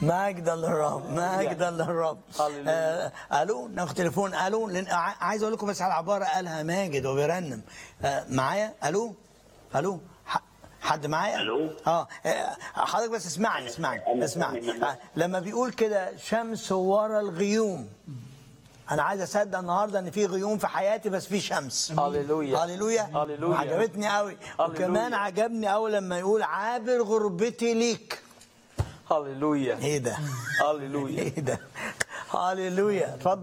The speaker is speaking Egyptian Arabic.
مجدا للرب مجدا للرب هللويا. آه الو ناخد تليفون الو لان ع- عايز اقول لكم بس على عباره قالها ماجد وبيرنم آه معايا الو الو ح- حد معايا ألو؟ اه آه، حضرتك بس اسمعني اسمعني أنا اسمعني سامع. آه لما بيقول كده شمس ورا الغيوم انا عايز اصدق النهارده ان في غيوم في حياتي بس في شمس هللويا. هللويا هللويا. عجبتني قوي هللويا. وكمان عجبني قوي لما يقول عابر غربتي ليك هللويا ايه ده هللويا ايه ده هللويا اتفضل